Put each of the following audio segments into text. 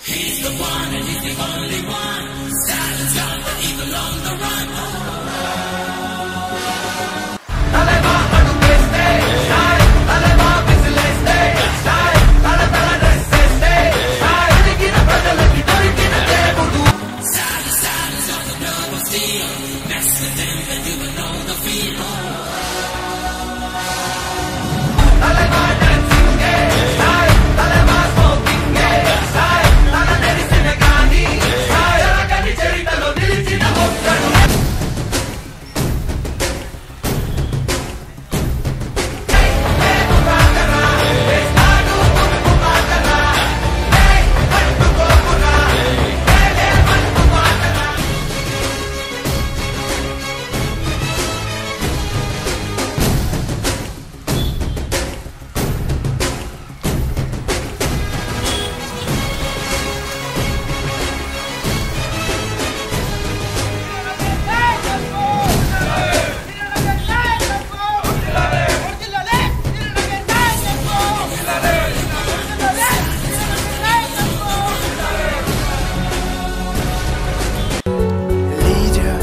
Lydia.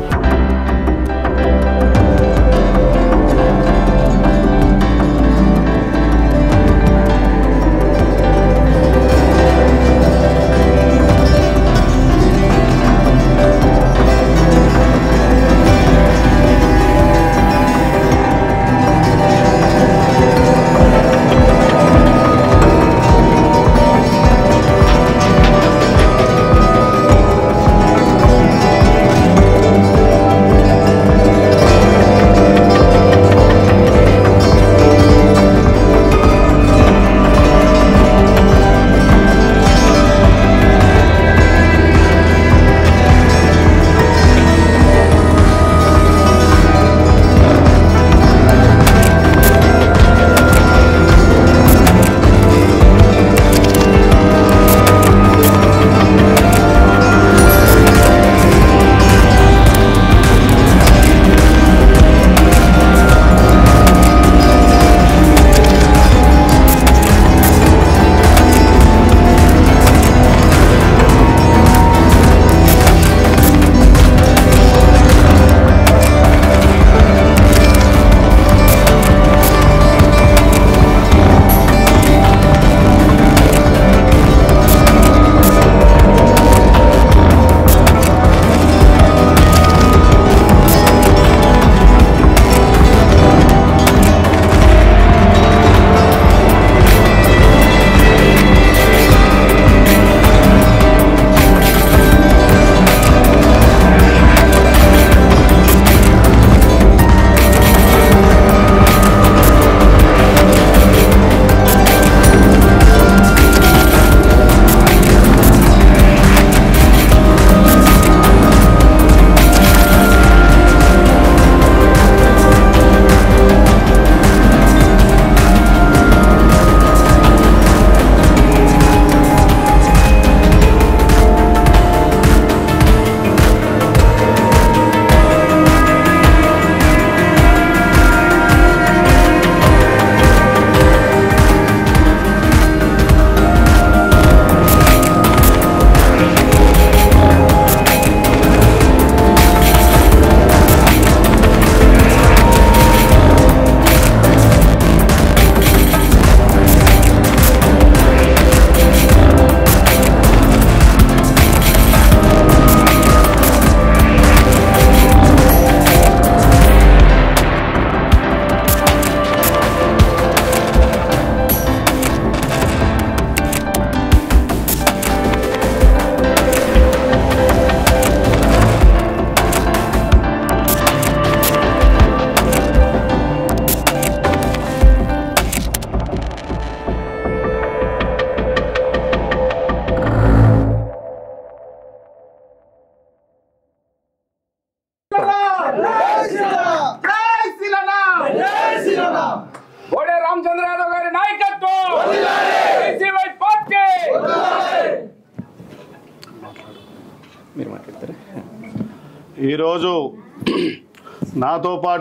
Bode Ramachandra Yadav గారి నాయకత్వం కేసీవై party ఈరోజు నాతో పాటు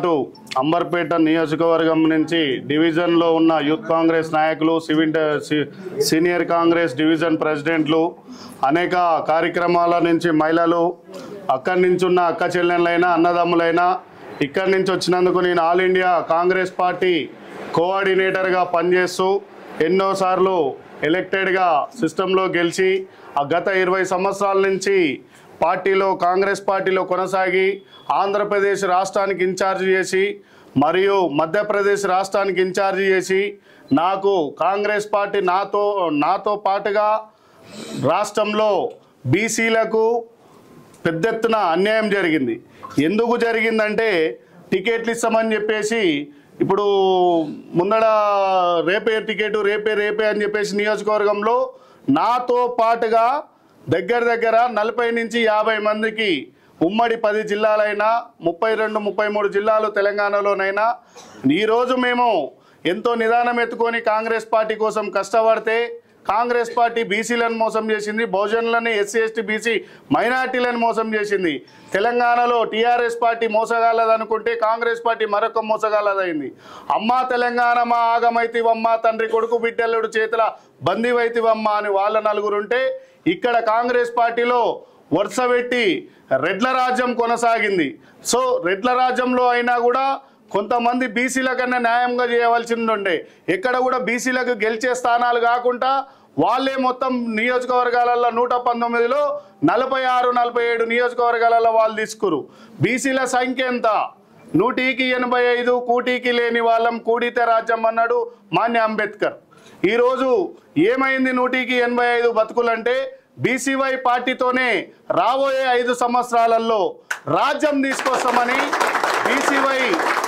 అంబర్పేట నియోజకవర్గం నుంచి డివిజన్లో ఉన్న యూత్ కాంగ్రెస్ నాయకులు సివిల్ సి- సీనియర్ కాంగ్రెస్ డివిజన్ ప్రెసిడెంట్లు అనేక కార్యక్రమాల నుంచి మహిళలు అక్కడి నుంచి ఉన్న అక్క చెల్లెళ్ళైనా అన్నదమ్ములైనా ఇక్కడి నుంచి వచ్చినందుకు నేను ఆల్ ఇండియా కాంగ్రెస్ పార్టీ కోఆర్డినేటర్గా పనిచేస్తూ ఎన్నోసార్లు ఎలక్టెడ్గా సిస్టంలో గెలిచి ఆ గత ఇరవై సంవత్సరాల నుంచి పార్టీలో కాంగ్రెస్ పార్టీలో కొనసాగి ఆంధ్రప్రదేశ్ రాష్ట్రానికి ఇన్ఛార్జ్ చేసి మరియు మధ్యప్రదేశ్ రాష్ట్రానికి ఇన్ఛార్జ్ చేసి నాకు కాంగ్రెస్ పార్టీ నాతో నాతో పాటుగా రాష్ట్రంలో బీసీలకు పెద్ద ఎత్తున అన్యాయం జరిగింది ఎందుకు జరిగిందంటే టికెట్లు ఇస్తామని చెప్పేసి ఇప్పుడు ముందడ రేపే టికెట్ రేపే రేపే అని చెప్పేసి నియోజకవర్గంలో నాతో పాటుగా దగ్గర దగ్గర నలభై నుంచి యాభై మందికి ఉమ్మడి పది జిల్లాలైనా ముప్పై రెండు ముప్పై మూడు జిల్లాలు తెలంగాణలోనైనా ఈరోజు మేము ఎంతో నిదానం ఎత్తుకొని కాంగ్రెస్ పార్టీ కోసం కష్టపడితే కాంగ్రెస్ పార్టీ బీసీలను మోసం చేసింది బహుజనులని ఎస్సీ ఎస్టీ బీసీ మైనార్టీలను మోసం చేసింది తెలంగాణలో టీఆర్ఎస్ పార్టీ మోసగాలదనుకుంటే కాంగ్రెస్ పార్టీ మరొక మోసగాలదైంది అమ్మా తెలంగాణ మా ఆగమైతివమ్మ తండ్రి కొడుకు బిడ్డలుడు చేతుల బందీవైతివమ్మ అని వాళ్ళ నలుగురుంటే ఇక్కడ కాంగ్రెస్ పార్టీలో వరుస పెట్టి రెడ్ల రాజ్యం కొనసాగింది సో రెడ్ల రాజ్యంలో అయినా కూడా కొంతమంది బీసీల కన్నా న్యాయంగా చేయవలసింది ఉండే ఎక్కడ కూడా బీసీలకు గెలిచే స్థానాలు కాకుండా వాళ్ళే మొత్తం నియోజకవర్గాలలో నూట పంతొమ్మిదిలో నలభై ఆరు నలభై ఏడు నియోజకవర్గాలలో వాళ్ళు తీసుకురు బీసీల సంఖ్య ఎంత నూటికి ఎనభై ఐదు కూటికి లేని వాళ్ళం కూడితే రాజ్యం అన్నాడు మాన్య అంబేద్కర్ ఈరోజు ఏమైంది నూటికి ఎనభై ఐదు బతుకులంటే బీసీవై పార్టీతోనే రాబోయే ఐదు సంవత్సరాలలో రాజ్యం తీసుకొస్తామని బీసీవై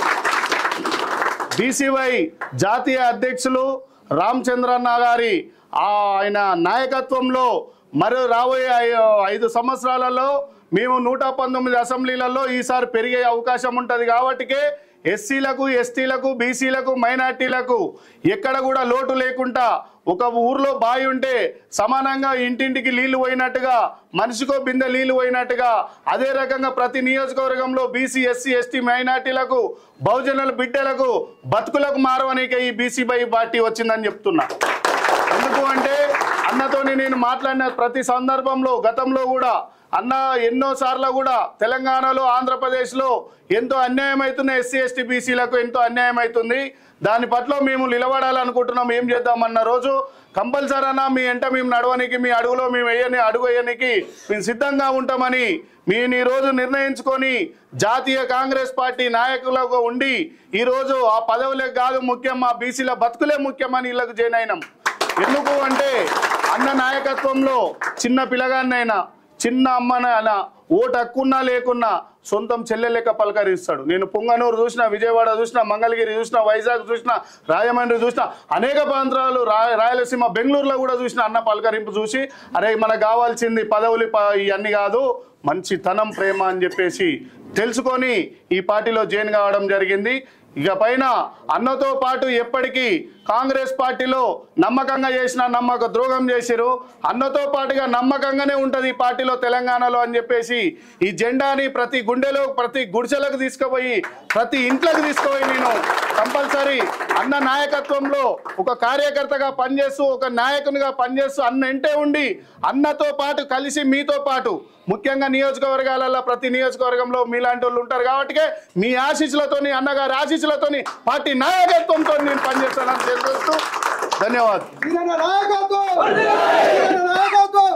బీసీవై జాతీయ అధ్యక్షులు రామచంద్రన్న గారి ఆ ఆయన నాయకత్వంలో మరి రాబోయే ఐ- ఐదు సంవత్సరాలలో మేము నూట పంతొమ్మిది అసెంబ్లీలలో ఈసారి పెరిగే అవకాశం ఉంటుంది కాబట్టికే ఎస్సీలకు ఎస్టీలకు బీసీలకు మైనార్టీలకు ఎక్కడ కూడా లోటు లేకుండా ఒక ఊర్లో బావి ఉంటే సమానంగా ఇంటింటికి నీళ్లు పోయినట్టుగా మనిషికో బిందె నీళ్లు పోయినట్టుగా అదే రకంగా ప్రతి నియోజకవర్గంలో బీసీ ఎస్సీ ఎస్టీ మైనార్టీలకు బహుజనుల బిడ్డలకు బతుకులకు మారవనికే ఈ బీసీ బై పార్టీ వచ్చిందని చెప్తున్నా ఎందుకు అంటే అన్నతోని నేను మాట్లాడిన ప్రతి సందర్భంలో గతంలో కూడా అన్న ఎన్నో సార్లు కూడా తెలంగాణలో ఆంధ్రప్రదేశ్లో ఎంతో అన్యాయం అవుతుంది ఎస్సీ ఎస్టీ బీసీలకు ఎంతో అన్యాయం అవుతుంది దాని పట్ల మేము నిలబడాలనుకుంటున్నాం ఏం చేద్దామన్న రోజు కంపల్సరీ అన్న మీ ఎంట మేము నడవనికి మీ అడుగులో మేము వేయని అడుగు వేయనికి మేము సిద్ధంగా ఉంటామని మేము ఈ రోజు నిర్ణయించుకొని జాతీయ కాంగ్రెస్ పార్టీ నాయకులకు ఉండి ఈ రోజు ఆ పదవులే కాదు ముఖ్యం మా బీసీల బతుకులే ముఖ్యమని ఇళ్ళకు జాయిన్ అయినాం ఎందుకు అంటే అన్న నాయకత్వంలో చిన్న పిల్లగాన్నైనా చిన్న అమ్మనైనా ఓటు హక్కున్నా లేకున్నా సొంతం చెల్లె లెక్క పలకరిస్తాడు నేను పొంగనూరు చూసిన విజయవాడ చూసిన మంగళగిరి చూసిన వైజాగ్ చూసిన రాజమండ్రి చూసిన అనేక ప్రాంతాలు రా రాయలసీమ బెంగళూరులో కూడా చూసిన అన్న పలకరింపు చూసి అరే మనకు కావాల్సింది పదవులు ప- ఇవన్నీ కాదు మంచి తనం ప్రేమ అని చెప్పేసి తెలుసుకొని ఈ పార్టీలో జాయిన్ కావడం జరిగింది ఇక పైన అన్నతో పాటు ఎప్పటికీ కాంగ్రెస్ పార్టీలో నమ్మకంగా చేసిన నమ్మక ద్రోహం చేసిరు అన్నతో పాటుగా నమ్మకంగానే ఉంటుంది ఈ పార్టీలో తెలంగాణలో అని చెప్పేసి ఈ జెండాని ప్రతి గుండెలో ప్రతి గుడిసెలకు తీసుకుపోయి ప్రతి ఇంట్లోకి తీసుకుపోయి నేను కంపల్సరీ అన్న నాయకత్వంలో ఒక కార్యకర్తగా పనిచేస్తూ ఒక నాయకునిగా పనిచేస్తూ అన్న ఇంటే ఉండి అన్నతో పాటు కలిసి మీతో పాటు ముఖ్యంగా నియోజకవర్గాలలో ప్రతి నియోజకవర్గంలో మీలాంటి వాళ్ళు ఉంటారు కాబట్టి మీ ఆశీస్సులతోని అన్నగారి ఆశీస్సులతోని పార్టీ నాయకత్వంతో నేను పనిచేస్తానని తెలియజేస్తూ ధన్యవాదాలు వీరన్న నాయకత్వం వీరన్న నాయకత్వం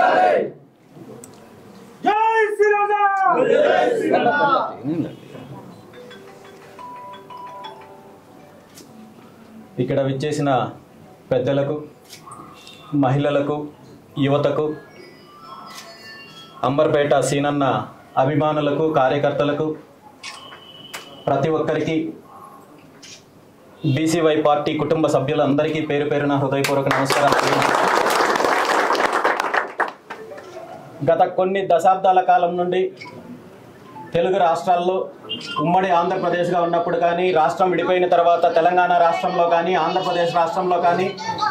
జై శ్రీరామ్ ఇక్కడ విచ్చేసిన పెద్దలకు మహిళలకు యువతకు అంబర్పేట సీనన్న అభిమానులకు కార్యకర్తలకు ప్రతి ఒక్కరికి బీసీవై పార్టీ కుటుంబ సభ్యులందరికీ పేరు పేరున హృదయపూర్వక నమస్కారాలు తెలియజేస్తున్నాను. గత కొన్ని దశాబ్దాల కాలం నుండి తెలుగు రాష్ట్రాల్లో ఉమ్మడి ఆంధ్రప్రదేశ్గా ఉన్నప్పుడు కానీ రాష్ట్రం విడిపోయిన తర్వాత తెలంగాణ రాష్ట్రంలో కానీ ఆంధ్రప్రదేశ్ రాష్ట్రంలో కానీ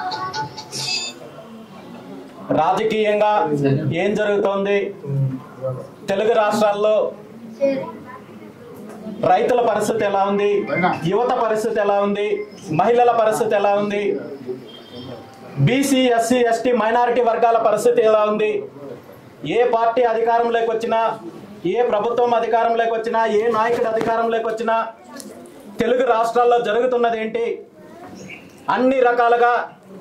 రాజకీయంగా ఏం జరుగుతోంది తెలుగు రాష్ట్రాల్లో రైతుల పరిస్థితి ఎలా ఉంది యువత పరిస్థితి ఎలా ఉంది మహిళల పరిస్థితి ఎలా ఉంది బీసీ ఎస్సీ ఎస్టీ మైనారిటీ వర్గాల పరిస్థితి ఎలా ఉంది ఏ పార్టీ అధికారంలోకి వచ్చినా ఏ ప్రభుత్వం అధికారంలోకి వచ్చినా ఏ నాయకుడు అధికారంలోకి వచ్చినా తెలుగు రాష్ట్రాల్లో జరుగుతున్నది ఏంటి అన్ని రకాలుగా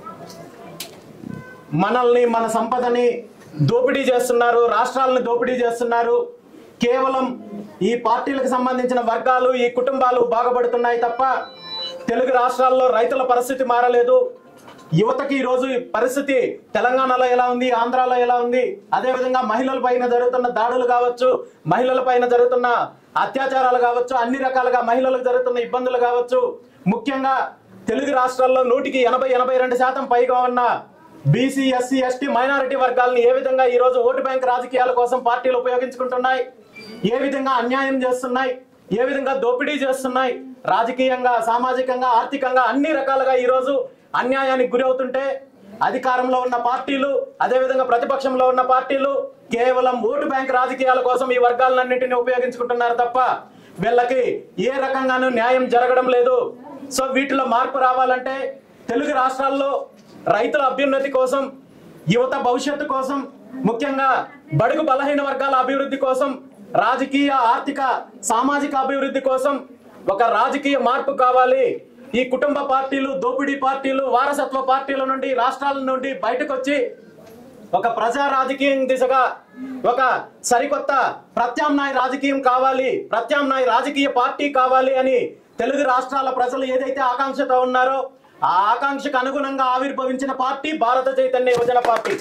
మనల్ని మన సంపదని దోపిడీ చేస్తున్నారు రాష్ట్రాలను దోపిడీ చేస్తున్నారు కేవలం ఈ పార్టీలకు సంబంధించిన వర్గాలు ఈ కుటుంబాలు బాగుపడుతున్నాయి తప్ప తెలుగు రాష్ట్రాల్లో రైతుల పరిస్థితి మారలేదు యువతకి ఈ రోజు ఈ పరిస్థితి తెలంగాణలో ఎలా ఉంది ఆంధ్రాలో ఎలా ఉంది అదే విధంగా మహిళల పైన జరుగుతున్న దాడులు కావచ్చు మహిళల పైన జరుగుతున్న అత్యాచారాలు కావచ్చు అన్ని రకాలుగా మహిళలకు జరుగుతున్న ఇబ్బందులు కావచ్చు ముఖ్యంగా తెలుగు రాష్ట్రాల్లో నూటికి ఎనభై ఎనభై రెండు శాతం పైగా ఉన్న బీసీ ఎస్సీ ఎస్టీ మైనారిటీ వర్గాలను ఏ విధంగా ఈ రోజు ఓటు బ్యాంక్ రాజకీయాల కోసం పార్టీలు ఉపయోగించుకుంటున్నాయి ఏ విధంగా అన్యాయం చేస్తున్నాయి ఏ విధంగా దోపిడీ చేస్తున్నాయి రాజకీయంగా సామాజికంగా ఆర్థికంగా అన్ని రకాలుగా ఈ రోజు అన్యాయానికి గురి అవుతుంటే అధికారంలో ఉన్న పార్టీలు అదేవిధంగా ప్రతిపక్షంలో ఉన్న పార్టీలు కేవలం ఓటు బ్యాంక్ రాజకీయాల కోసం ఈ వర్గాలన్నింటినీ ఉపయోగించుకుంటున్నారు తప్ప వీళ్ళకి ఏ రకంగానూ న్యాయం జరగడం లేదు సో వీటిలో మార్పు రావాలంటే తెలుగు రాష్ట్రాల్లో రైతుల అభ్యున్నతి కోసం యువత భవిష్యత్తు కోసం ముఖ్యంగా బడుగు బలహీన వర్గాల అభివృద్ధి కోసం రాజకీయ ఆర్థిక సామాజిక అభివృద్ధి కోసం ఒక రాజకీయ మార్పు కావాలి ఈ కుటుంబ పార్టీలు దోపిడీ పార్టీలు వారసత్వ పార్టీల నుండి రాష్ట్రాల నుండి బయటకు వచ్చి ఒక ప్రజా రాజకీయం దిశగా ఒక సరికొత్త ప్రత్యామ్నాయ రాజకీయం కావాలి ప్రత్యామ్నాయ రాజకీయ పార్టీ కావాలి అని తెలుగు రాష్ట్రాల ప్రజలు ఏదైతే ఆకాంక్షతో ఉన్నారో ఆ ఆకాంక్షకు అనుగుణంగా ఆవిర్భవించిన పార్టీ భారత చైతన్య యువజన పార్టీ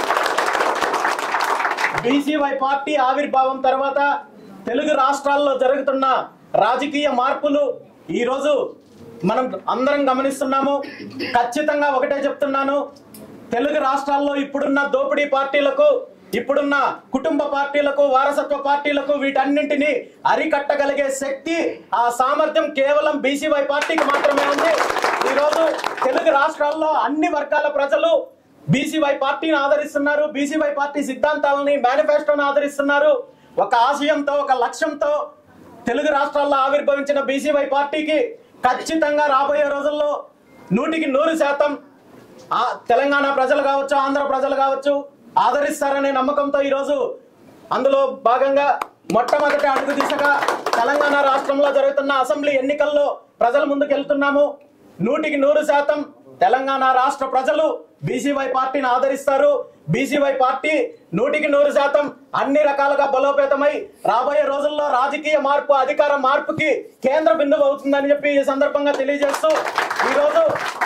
బీసీవై పార్టీ ఆవిర్భావం తర్వాత తెలుగు రాష్ట్రాల్లో జరుగుతున్న రాజకీయ మార్పులు ఈ రోజు మనం అందరం గమనిస్తున్నాము ఖచ్చితంగా ఒకటే చెప్తున్నాను తెలుగు రాష్ట్రాల్లో ఇప్పుడున్న దోపిడీ పార్టీలకు ఇప్పుడున్న కుటుంబ పార్టీలకు వారసత్వ పార్టీలకు వీటన్నింటినీ అరికట్టగలిగే శక్తి ఆ సామర్థ్యం కేవలం బీసీవై పార్టీకి మాత్రమే ఉంది ఈరోజు తెలుగు రాష్ట్రాల్లో అన్ని వర్గాల ప్రజలు బీసీవై పార్టీని ఆదరిస్తున్నారు బీసీవై పార్టీ సిద్ధాంతాలని మేనిఫెస్టోని ఆదరిస్తున్నారు ఒక ఆశయంతో ఒక లక్ష్యంతో తెలుగు రాష్ట్రాల్లో ఆవిర్భవించిన బీసీవై పార్టీకి ఖచ్చితంగా రాబోయే రోజుల్లో నూటికి నూరు శాతం ఆ తెలంగాణ ప్రజలు కావచ్చు ఆంధ్ర ప్రజలు కావచ్చు ఆదరిస్తారనే నమ్మకంతో ఈరోజు అందులో భాగంగా మొట్టమొదటి అడుగు దిశగా తెలంగాణ రాష్ట్రంలో జరుగుతున్న అసెంబ్లీ ఎన్నికల్లో ప్రజల ముందుకు వెళ్తున్నాము నూటికి నూరు శాతం తెలంగాణ రాష్ట్ర ప్రజలు బీసీవై పార్టీని ఆదరిస్తారు బీసీవై పార్టీ నూటికి నూరు శాతం అన్ని రకాలుగా బలోపేతమై రాబోయే రోజుల్లో రాజకీయ మార్పు అధికార మార్పుకి కేంద్ర బిందువు అవుతుందని చెప్పి ఈ సందర్భంగా తెలియజేస్తూ ఈరోజు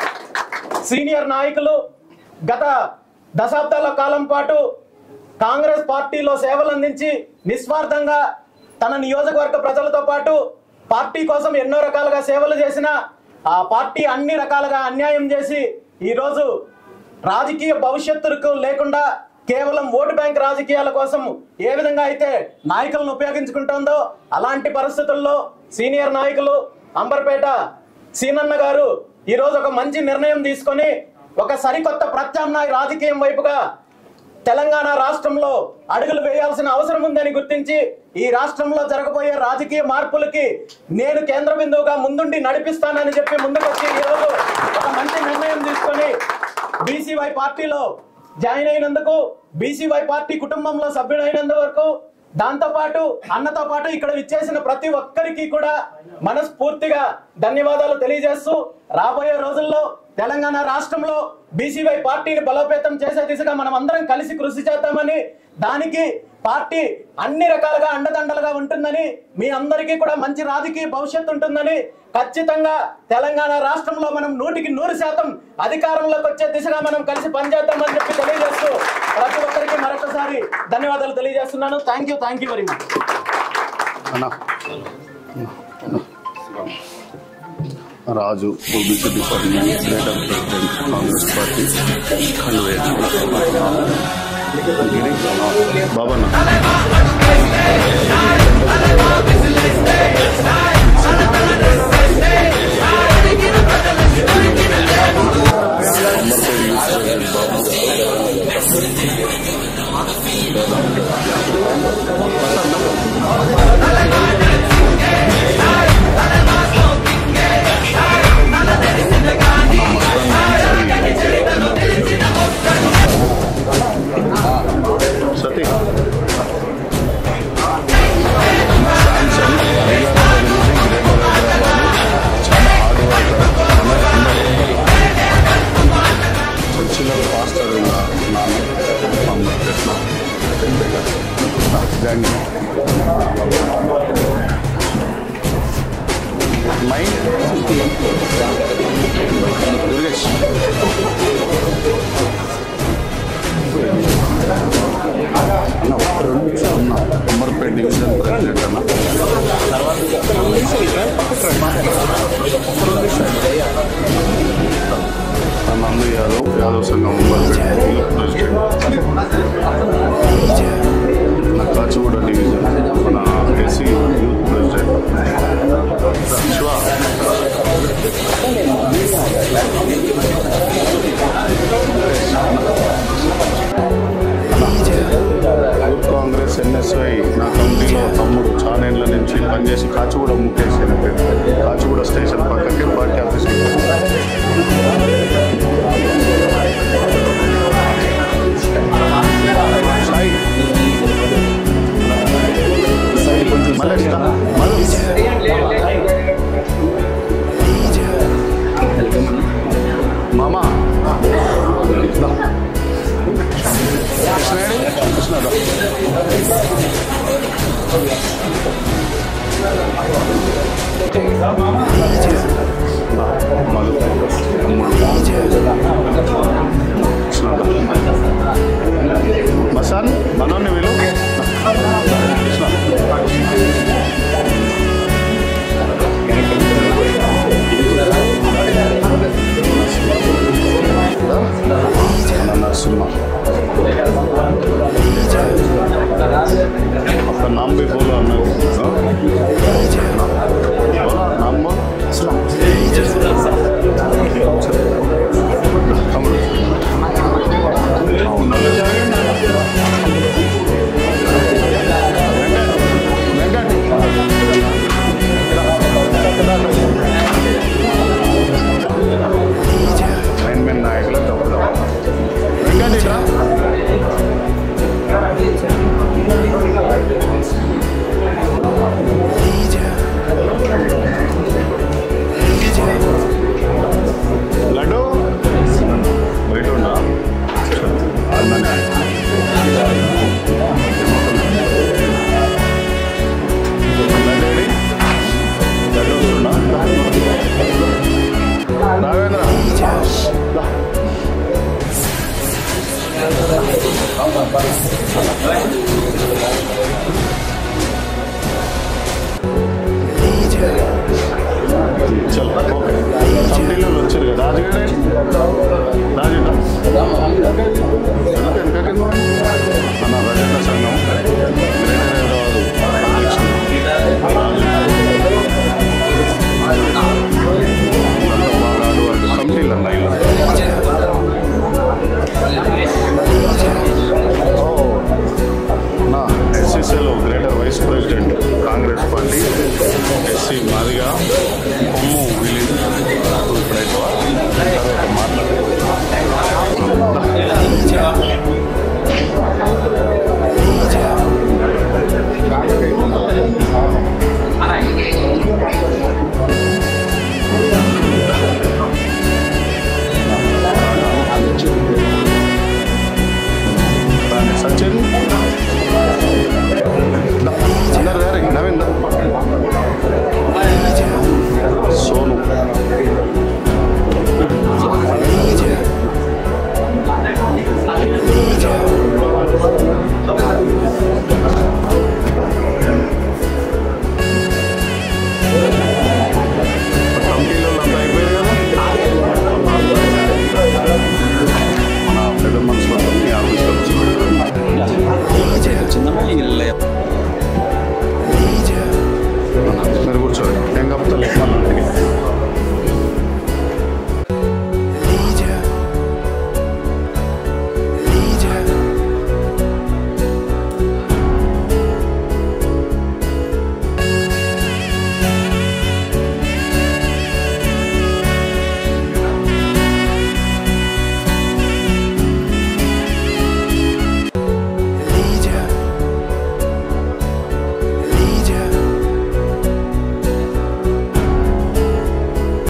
సీనియర్ నాయకులు గత దశాబ్దాల కాలం పాటు కాంగ్రెస్ పార్టీలో సేవలు అందించి నిస్వార్థంగా తన నియోజకవర్గ ప్రజలతో పాటు పార్టీ కోసం ఎన్నో రకాలుగా సేవలు చేసిన ఆ పార్టీ అన్ని రకాలుగా అన్యాయం చేసి ఈరోజు రాజకీయ భవిష్యత్తుకు లేకుండా కేవలం ఓటు బ్యాంక్ రాజకీయాల కోసం ఏ విధంగా అయితే నాయకులను ఉపయోగించుకుంటుందో అలాంటి పరిస్థితుల్లో సీనియర్ నాయకులు అంబర్పేట సీనన్న గారు ఈ రోజు ఒక మంచి నిర్ణయం తీసుకొని ఒక సరికొత్త ప్రత్యామ్నాయ రాజకీయం వైపుగా తెలంగాణ రాష్ట్రంలో అడుగులు వేయాల్సిన అవసరం ఉందని గుర్తించి ఈ రాష్ట్రంలో జరగబోయే రాజకీయ మార్పులకి నేను కేంద్ర బిందువుగా ముందుండి నడిపిస్తానని చెప్పి ముందుకొచ్చి ఈరోజు ఒక మంచి నిర్ణయం తీసుకొని బీసీవై పార్టీలో జాయిన్ అయినందుకు బీసీవై పార్టీ కుటుంబంలో సభ్యుడైనందుకు దాంతో పాటు అన్నతో పాటు ఇక్కడ విచ్చేసిన ప్రతి ఒక్కరికి కూడా మనస్ఫూర్తిగా ధన్యవాదాలు తెలియజేస్తూ రాబోయే రోజుల్లో తెలంగాణ రాష్ట్రంలో బీసీవై పార్టీని బలోపేతం చేసే దిశగా మనం అందరం కలిసి కృషి చేద్దామని దానికి పార్టీ అన్ని రకాలుగా అండదండలుగా ఉంటుందని మీ అందరికీ కూడా మంచి రాజకీయ భవిష్యత్తు ఉంటుందని ఖచ్చితంగా తెలంగాణ రాష్ట్రంలో మనం నూటికి నూరు శాతం అధికారంలోకి వచ్చే దిశగా మనం కలిసి పనిచేద్దామని చెప్పి తెలియజేస్తూ ప్రతి ఒక్కరికి మరొకసారి ధన్యవాదాలు తెలియజేస్తున్నాను thank you thank you very much అన్నా Raju OBC department greater president Congress party Khandwe బాబన్న Thank రండి మై దుర్గేష్ అన్న ఒక్క రెండు నిమిషాలు ఉన్నా ఉమ్మర్పేట డివిజన్ ప్రెసిడెంట్ అన్న నందు యాదవ్ యాదవ్ సంఘం ఉమ్మర్పేట యూత్ ప్రెసిడెంట్ నా కాచిగూడ డివిజన్ మన SC youth president Shiva youth Congress NSI నా కమిటీలో తమ్ముడు చానేళ్ల నుంచి పనిచేసి కాచిగూడ ముఖేష్ అని పేరు కాచిగూడ స్టేషన్ పక్కకి పార్టీ ఆఫీస్ సాయి మల్లేష్ రా. మధు. మామా రా. కృష్ణాడు కృష్ణాడు మధు కృష్ణాడు మసాన్ మనోని వీళ్ళు కృష్ణ మన నరసింహ आपका नाम भी बोला ना हाँ? बोला नाम बोल हम లైన్మెన్ నాయకుల తప్పులు వెంకట్ ఇట్రా లడ్డు బయట ఉన్నా అన్ననే లడ్డు ఏడి? లడ్డు వస్తుందా? రాఘవేంద్ర రా.